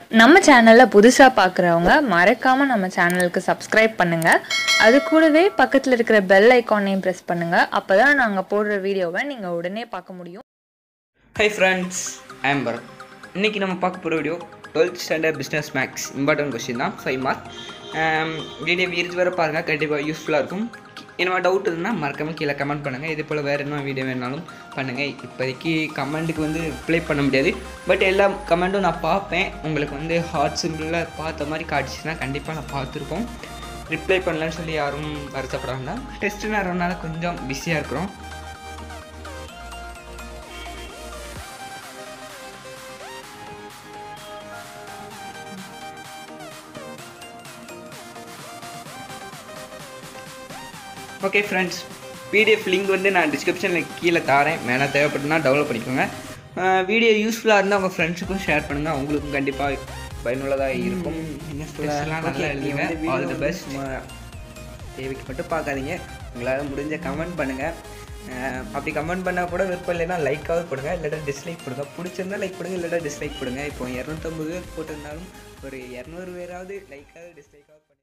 நம்ம சேனலில் புதுசாக பார்க்குறவங்க மறக்காமல் நம்ம சேனலுக்கு சப்ஸ்கிரைப் பண்ணுங்கள் அது கூடவே பக்கத்தில் இருக்கிற பெல் ஐக்கானையும் ப்ரெஸ் பண்ணுங்கள் அப்போ தான் நாங்கள் போடுற வீடியோவை நீங்கள் உடனே பார்க்க முடியும் ஹை ஃப்ரெண்ட்ஸ் ஆம்பர் இன்றைக்கி நம்ம பார்க்க போகிற video twelfth standard business maths important question தான் ஃபைவ் மார்க் வீடியோ இறுதி வரை பாருங்கள் கண்டிப்பாக யூஸ்ஃபுல்லாக இருக்கும் என்ன டவுட் இருந்தால் மறக்காமல் கீழே கமெண்ட் பண்ணுங்கள் இதே போல் வேறு என்ன வீடியோ வேணாலும் பண்ணுங்கள் இப்போதைக்கு கமெண்ட்டுக்கு வந்து ரிப்ளை பண்ண முடியாது பட் எல்லா கமெண்ட்டும் நான் பார்ப்பேன் உங்களுக்கு வந்து ஹார்ட் சிம்பிளில் பார்த்த மாதிரி காட்டுச்சுன்னா கண்டிப்பாக நான் பார்த்துருப்போம் ரிப்ளை பண்ணலன்னு சொல்லி யாரும் வருத்தப்பட வேண்டாம் டெஸ்ட் நேரம்னால கொஞ்சம் பிஸியாக இருக்கிறோம் ஓகே ஃப்ரெண்ட்ஸ் பிடிஎஃப் லிங்க் வந்து நான் டிஸ்கிரிப்ஷனில் கீழே தாரேன் மேலே தேவைப்பட்டுனா டவுன்லோட் பண்ணிக்கோங்க வீடியோ யூஸ்ஃபுல்லாக இருந்தால் உங்கள் ஃப்ரெண்ட்ஸுக்கும் ஷேர் பண்ணுங்கள் அவங்களுக்கும் கண்டிப்பாக பயனுள்ளதாக இருக்கும் டெஸ்ட்லாம் நல்லா எழுதுங்க ஆல் தி பெஸ்ட் தேவைக்கு மட்டும் பார்க்காதீங்க உங்களால் முடிஞ்ச கமெண்ட் பண்ணுங்கள் அப்படி கமெண்ட் பண்ணால் கூட விருப்பம் இல்லைன்னா லைக்காவது போடுங்க இல்லாட்டா டிஸ்லைக் போடுங்க பிடிச்சிருந்தா லைக் போடுங்க இல்லாட்டா டிஸ்லைக் போடுங்க இப்போ இரநூத்தம்பது பேர் போட்டிருந்தாலும் ஒரு இரநூறு பேராவது லைக்காவது டிஸ்லைக்காவது பண்ணுங்க